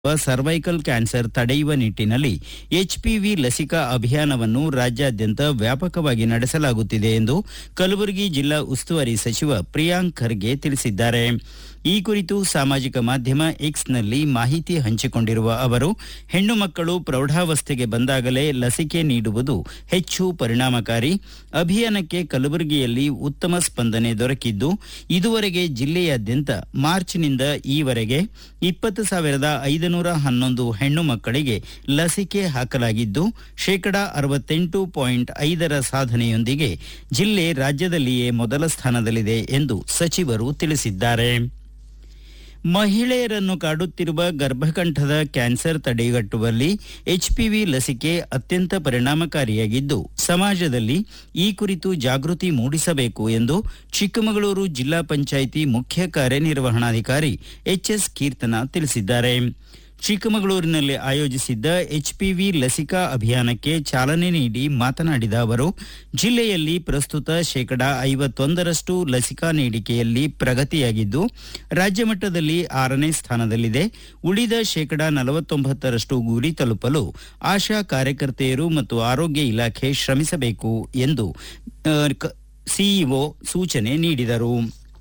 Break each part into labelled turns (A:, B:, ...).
A: cervical cancer ತಡೆಯುವ ನಿಟ್ಟಿನಲ್ಲಿ HPV ಲಸಿಕಾ ಅಭಿಯಾನವನ್ನು ರಾಜ್ಯಾದ್ಯಂತ ವ್ಯಾಪಕವಾಗಿ ನಡೆಸಲಾಗುತ್ತಿದೆ ಎಂದು ಕಲಬುರಗಿ ಜಿಲ್ಲಾ ಉಸ್ತುವಾರಿ ಸಚಿವ ಪ್ರಿಯಾಂಕ್ ಖರ್ಗೆ ತಿಳಿಸಿದ್ದಾರೆ ಈ ಕುರಿತು ಸಾಮಾಜಿಕ ಮಾಧ್ಯಮ ಎಕ್ಸ್ನಲ್ಲಿ ಮಾಹಿತಿ ಹಂಚಿಕೊಂಡಿರುವ ಅವರು ಹೆಣ್ಣು ಮಕ್ಕಳು ಪ್ರೌಢಾವಸ್ಥೆಗೆ ಬಂದಾಗಲೇ ಲಸಿಕೆ ನೀಡುವುದು ಹೆಚ್ಚು ಪರಿಣಾಮಕಾರಿ ಅಭಿಯಾನಕ್ಕೆ ಕಲಬುರಗಿಯಲ್ಲಿ ಉತ್ತಮ ಸ್ಪಂದನೆ ದೊರಕಿದ್ದು ಇದುವರೆಗೆ ಜಿಲ್ಲೆಯಾದ್ಯಂತ ಮಾರ್ಚ್ನಿಂದ ಈವರೆಗೆ ಇಪ್ಪತ್ತು ಸಾವಿರದ ಐದುನೂರ ಹನ್ನೊಂದು ಹೆಣ್ಣು ಮಕ್ಕಳಿಗೆ ಲಸಿಕೆ ಹಾಕಲಾಗಿದ್ದು ಶೇಕಡಾ ಅರವತ್ತೆಂಟು ಪಾಯಿಂಟ್ ಐದರ ಸಾಧನೆಯೊಂದಿಗೆ ಜಿಲ್ಲೆ ರಾಜ್ಯದಲ್ಲಿಯೇ ಮೊದಲ ಸ್ಥಾನದಲ್ಲಿದೆ ಎಂದು ಸಚಿವರು ತಿಳಿಸಿದ್ದಾರೆ ಮಹಿಳೆಯರನ್ನು ಕಾಡುತ್ತಿರುವ ಗರ್ಭಕಂಠದ ಕ್ಯಾನ್ಸರ್ ತಡೆಗಟ್ಟುವಲ್ಲಿ ಎಚ್ಪಿವಿ ಲಸಿಕೆ ಅತ್ಯಂತ ಪರಿಣಾಮಕಾರಿಯಾಗಿದ್ದು ಸಮಾಜದಲ್ಲಿ ಈ ಕುರಿತು ಜಾಗೃತಿ ಮೂಡಿಸಬೇಕು ಎಂದು ಚಿಕ್ಕಮಗಳೂರು ಜಿಲ್ಲಾ ಪಂಚಾಯಿತಿ ಮುಖ್ಯ ಕಾರ್ಯನಿರ್ವಹಣಾಧಿಕಾರಿ ಎಚ್ಎಸ್ ಕೀರ್ತನ ತಿಳಿಸಿದ್ದಾರೆ ಚಿಕ್ಕಮಗಳೂರಿನಲ್ಲಿ ಆಯೋಜಿಸಿದ್ದ ಎಚ್ಪಿವಿ ಲಸಿಕಾ ಅಭಿಯಾನಕ್ಕೆ ಚಾಲನೆ ನೀಡಿ ಮಾತನಾಡಿದ ಅವರು ಜಿಲ್ಲೆಯಲ್ಲಿ ಪ್ರಸ್ತುತ ಶೇಕಡಾ ಐವತ್ತೊಂದರಷ್ಟು ಲಸಿಕಾ ನೀಡಿಕೆಯಲ್ಲಿ ಪ್ರಗತಿಯಾಗಿದ್ದು ರಾಜ್ಯ ಮಟ್ಟದಲ್ಲಿ ಆರನೇ ಸ್ಥಾನದಲ್ಲಿದೆ ಉಳಿದ ಶೇಕಡಾ ನಲವತ್ತೊಂಬತ್ತರಷ್ಟು ಗುರಿ ತಲುಪಲು ಆಶಾ ಕಾರ್ಯಕರ್ತೆಯರು ಮತ್ತು ಆರೋಗ್ಯ ಇಲಾಖೆ ಶ್ರಮಿಸಬೇಕು ಎಂದು ಸಿಇಒ ಸೂಚನೆ ನೀಡಿದರು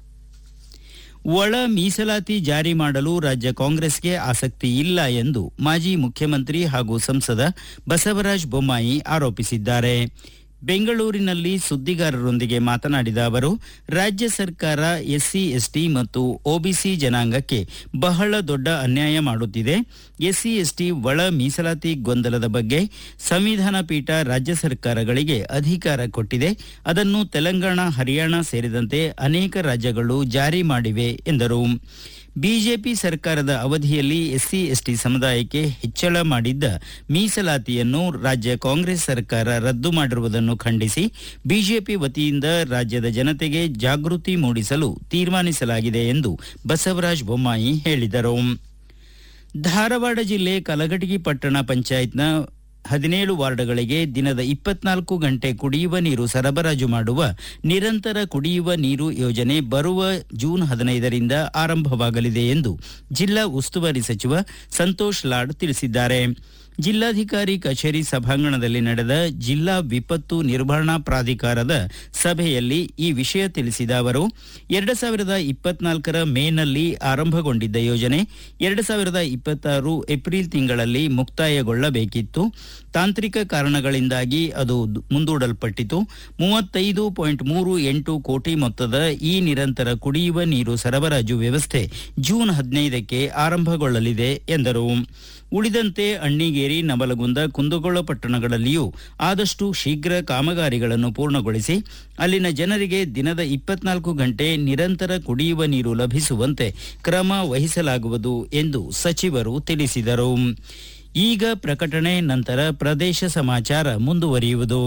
A: ಒಳ ಮೀಸಲಾತಿ ಜಾರಿ ಮಾಡಲು ರಾಜ್ಯ ಕಾಂಗ್ರೆಸ್ಗೆ ಆಸಕ್ತಿ ಇಲ್ಲ ಎಂದು ಮಾಜಿ ಮುಖ್ಯಮಂತ್ರಿ ಹಾಗೂ ಸಂಸದ ಬಸವರಾಜ ಬೊಮ್ಮಾಯಿ ಆರೋಪಿಸಿದ್ದಾರೆ ಬೆಂಗಳೂರಿನಲ್ಲಿ ಸುದ್ದಿಗಾರರೊಂದಿಗೆ ಮಾತನಾಡಿದ ಅವರು ರಾಜ್ಯ ಸರ್ಕಾರ ಎಸ್ಸಿ ಎಸ್ಟಿ ಮತ್ತು ಒಬಿಸಿ ಜನಾಂಗಕ್ಕೆ ಬಹಳ ದೊಡ್ಡ ಅನ್ಯಾಯ ಮಾಡುತ್ತಿದೆ ಎಸ್ಸಿ ಎಸ್ಟಿ ಒಳ ಮೀಸಲಾತಿ ಗೊಂದಲದ ಬಗ್ಗೆ ಸಂವಿಧಾನ ಪೀಠ ರಾಜ್ಯ ಸರ್ಕಾರಗಳಿಗೆ ಅಧಿಕಾರ ಕೊಟ್ಟಿದೆ ಅದನ್ನು ತೆಲಂಗಾಣ ಹರಿಯಾಣ ಸೇರಿದಂತೆ ಅನೇಕ ರಾಜ್ಯಗಳು ಜಾರಿ ಮಾಡಿವೆ ಎಂದರು ಬಿಜೆಪಿ ಸರ್ಕಾರದ ಅವಧಿಯಲ್ಲಿ ಎಸ್ಸಿ ಎಸ್ಟಿ ಸಮುದಾಯಕ್ಕೆ ಹೆಚ್ಚಳ ಮಾಡಿದ್ದ ಮೀಸಲಾತಿಯನ್ನು ರಾಜ್ಯ ಕಾಂಗ್ರೆಸ್ ಸರ್ಕಾರ ರದ್ದು ಮಾಡಿರುವುದನ್ನು ಖಂಡಿಸಿ ಬಿಜೆಪಿ ವತಿಯಿಂದ ರಾಜ್ಯದ ಜನತೆಗೆ ಜಾಗೃತಿ ಮೂಡಿಸಲು ತೀರ್ಮಾನಿಸಲಾಗಿದೆ ಎಂದು ಬಸವರಾಜ ಬೊಮ್ಮಾಯಿ ಹೇಳಿದರು ಧಾರವಾಡ ಜಿಲ್ಲೆ ಕಲಘಟಗಿ ಪಟ್ಟಣ ಪಂಚಾಯತ್ನ ಹದಿನೇಳು ವಾರ್ಡ್ಗಳಿಗೆ ದಿನದ ಇಪ್ಪತ್ನಾಲ್ಕು ಗಂಟೆ ಕುಡಿಯುವ ನೀರು ಸರಬರಾಜು ಮಾಡುವ ನಿರಂತರ ಕುಡಿಯುವ ನೀರು ಯೋಜನೆ ಬರುವ ಜೂನ್ ಹದಿನೈದರಿಂದ ಆರಂಭವಾಗಲಿದೆ ಎಂದು ಜಿಲ್ಲಾ ಉಸ್ತುವಾರಿ ಸಚಿವ ಸಂತೋಷ್ ಲಾಡ್ ತಿಳಿಸಿದ್ದಾರೆ ಜಿಲ್ಲಾಧಿಕಾರಿ ಕಚೇರಿ ಸಭಾಂಗಣದಲ್ಲಿ ನಡೆದ ಜಿಲ್ಲಾ ವಿಪತ್ತು ನಿರ್ವಹಣಾ ಪ್ರಾಧಿಕಾರದ ಸಭೆಯಲ್ಲಿ ಈ ವಿಷಯ ತಿಳಿಸಿದ ಅವರು ಎರಡು ಸಾವಿರದ ಇಪ್ಪತ್ನಾಲ್ಕರ ಮೇನಲ್ಲಿ ಆರಂಭಗೊಂಡಿದ್ದ ಯೋಜನೆ ಎರಡು ಸಾವಿರದ ಇಪ್ಪತ್ತಾರು ಏಪ್ರಿಲ್ ತಿಂಗಳಲ್ಲಿ ಮುಕ್ತಾಯಗೊಳ್ಳಬೇಕಿತ್ತು ತಾಂತ್ರಿಕ ಕಾರಣಗಳಿಂದಾಗಿ ಅದು ಮುಂದೂಡಲ್ಪಟ್ಟಿತು ಮೂವತ್ತೈದು ಪಾಯಿಂಟ್ ಮೂರು ಎಂಟು ಕೋಟಿ ಮೊತ್ತದ ಈ ನಿರಂತರ ಕುಡಿಯುವ ನೀರು ಸರಬರಾಜು ವ್ಯವಸ್ಥೆ ಜೂನ್ ಹದಿನೈದಕ್ಕೆ ಆರಂಭಗೊಳ್ಳಲಿದೆ ಎಂದರು ಉಳಿದಂತೆ ಅಣ್ಣಿಗೇರಿ ನವಲಗುಂದ ಕುಂದಗೋಳ ಪಟ್ಟಣಗಳಲ್ಲಿಯೂ ಆದಷ್ಟು ಶೀಘ್ರ ಕಾಮಗಾರಿಗಳನ್ನು ಪೂರ್ಣಗೊಳಿಸಿ ಅಲ್ಲಿನ ಜನರಿಗೆ ದಿನದ ಇಪ್ಪತ್ನಾಲ್ಕು ಗಂಟೆ ನಿರಂತರ ಕುಡಿಯುವ ನೀರು ಲಭಿಸುವಂತೆ ಕ್ರಮ ವಹಿಸಲಾಗುವುದು ಎಂದು ಸಚಿವರು ತಿಳಿಸಿದರು ಈಗ ಪ್ರಕಟಣೆ ನಂತರ ಪ್ರದೇಶ ಸಮಾಚಾರ ಮುಂದುವರಿಯುವುದು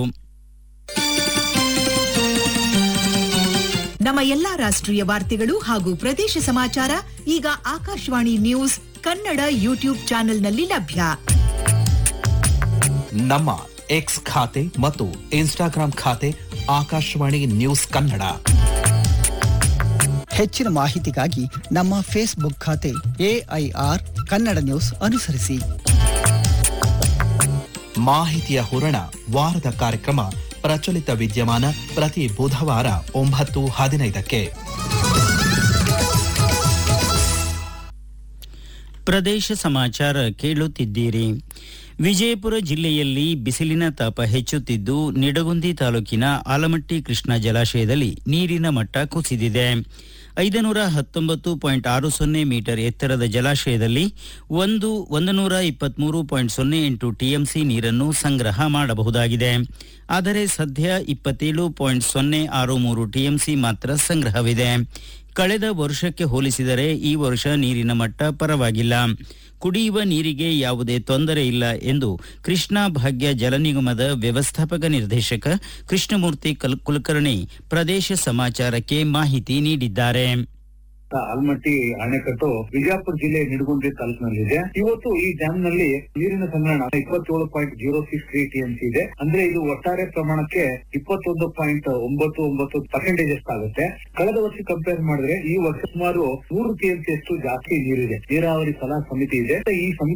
B: ನಮ್ಮ ಎಲ್ಲಾ ರಾಷ್ಟ್ರೀಯ ವಾರ್ತೆಗಳು ಹಾಗೂ ಪ್ರದೇಶ ಸಮಾಚಾರ ಈಗ ಆಕಾಶವಾಣಿ ನ್ಯೂಸ್ ಕನ್ನಡ ಯೂಟ್ಯೂಬ್ ಚಾನೆಲ್ನಲ್ಲಿ ಲಭ್ಯ
C: ನಮ್ಮ ಎಕ್ಸ್ ಖಾತೆ ಮತ್ತು ಇನ್ಸ್ಟಾಗ್ರಾಂ ಖಾತೆ ಆಕಾಶವಾಣಿ ನ್ಯೂಸ್ ಕನ್ನಡ
D: ಹೆಚ್ಚಿನ ಮಾಹಿತಿಗಾಗಿ ನಮ್ಮ ಫೇಸ್ಬುಕ್ ಖಾತೆ ಎಐಆರ್ ಕನ್ನಡ ನ್ಯೂಸ್ ಅನುಸರಿಸಿ
C: ಮಾಹಿತಿಯ ಹೂರಣ ವಾರದ ಕಾರ್ಯಕ್ರಮ ಪ್ರಚಲಿತ ವಿದ್ಯಮಾನ ಪ್ರತಿ ಬುಧವಾರ ಒಂಬತ್ತು ಹದಿನೈದಕ್ಕೆ
A: ಪ್ರದೇಶ ಸಮಾಚಾರ ಕೇಳುತ್ತಿದ್ದೀರಿ ವಿಜಯಪುರ ಜಿಲ್ಲೆಯಲ್ಲಿ ಬಿಸಿಲಿನ ತಾಪ ಹೆಚ್ಚುತ್ತಿದ್ದು ನಿಡಗುಂದಿ ತಾಲೂಕಿನ ಆಲಮಟ್ಟಿ ಕೃಷ್ಣ ಜಲಾಶಯದಲ್ಲಿ ನೀರಿನ ಮಟ್ಟ ಕುಸಿದಿದೆ ಐದನೂರ ಹತ್ತೊಂಬತ್ತು ಪಾಯಿಂಟ್ ಆರು ಸೊನ್ನೆ ಮೀಟರ್ ಎತ್ತರದ ಜಲಾಶಯದಲ್ಲಿ ಒಂದು ಒಂದು ನೂರ ಇಪ್ಪತ್ಮೂರು ಪಾಯಿಂಟ್ ಸೊನ್ನೆ ಎಂಟು ಟಿಎಂಸಿ ನೀರನ್ನು ಸಂಗ್ರಹ ಮಾಡಬಹುದಾಗಿದೆ ಆದರೆ ಸದ್ಯ ಇಪ್ಪತ್ತೇಳು ಪಾಯಿಂಟ್ ಸೊನ್ನೆ ಆರು ಮೂರು ಟಿಎಂಸಿ ಮಾತ್ರ ಸಂಗ್ರಹವಿದೆ ಕಳೆದ ವರ್ಷಕ್ಕೆ ಹೋಲಿಸಿದರೆ ಈ ವರ್ಷ ನೀರಿನ ಮಟ್ಟ ಪರವಾಗಿಲ್ಲ ಕುಡಿಯುವ ನೀರಿಗೆ ಯಾವುದೇ ತೊಂದರೆ ಇಲ್ಲ ಎಂದು ಕೃಷ್ಣಾ ಭಾಗ್ಯ ಜಲ ನಿಗಮದ ವ್ಯವಸ್ಥಾಪಕ ನಿರ್ದೇಶಕ ಕೃಷ್ಣಮೂರ್ತಿ ಕುಲಕರ್ಣಿ ಪ್ರದೇಶ ಸಮಾಚಾರಕ್ಕೆ ಮಾಹಿತಿ ನೀಡಿದ್ದಾರೆ
E: ಆಲ್ಮಟ್ಟಿ ಅಣೆಕಟ್ಟು ವಿಜಯಪುರ ಜಿಲ್ಲೆ ನಿಡಗುಂದಿ ತಾಲೂಕಿನಲ್ಲಿದೆ ಇವತ್ತು ಈ ಡ್ಯಾಮ್ ನಲ್ಲಿ ನೀರಿನ ಸಂಗ್ರಹಣ ಇಪ್ಪತ್ತೇಳು point zero six three TMC ಇದೆ ಅಂದ್ರೆ ಇದು ಒಟ್ಟಾರೆ ಪ್ರಮಾಣಕ್ಕೆ ಇಪ್ಪತ್ತೊಂದು ಪಾಯಿಂಟ್ ಒಂಬತ್ತು ಒಂಬತ್ತು ಪರ್ಸೆಂಟೇಜ್ ಆಗುತ್ತೆ ಕಳೆದ ವರ್ಷ ಕಂಪೇರ್ ಮಾಡಿದ್ರೆ ಈ ವರ್ಷ ಸುಮಾರು ನೂರು ಟಿಎಂಸಿ ಅಷ್ಟು ಜಾಸ್ತಿ ನೀರಿದೆ ನೀರಾವರಿ ಸಲಹಾ ಸಮಿತಿ ಇದೆ ಈ ಸಮಿತಿ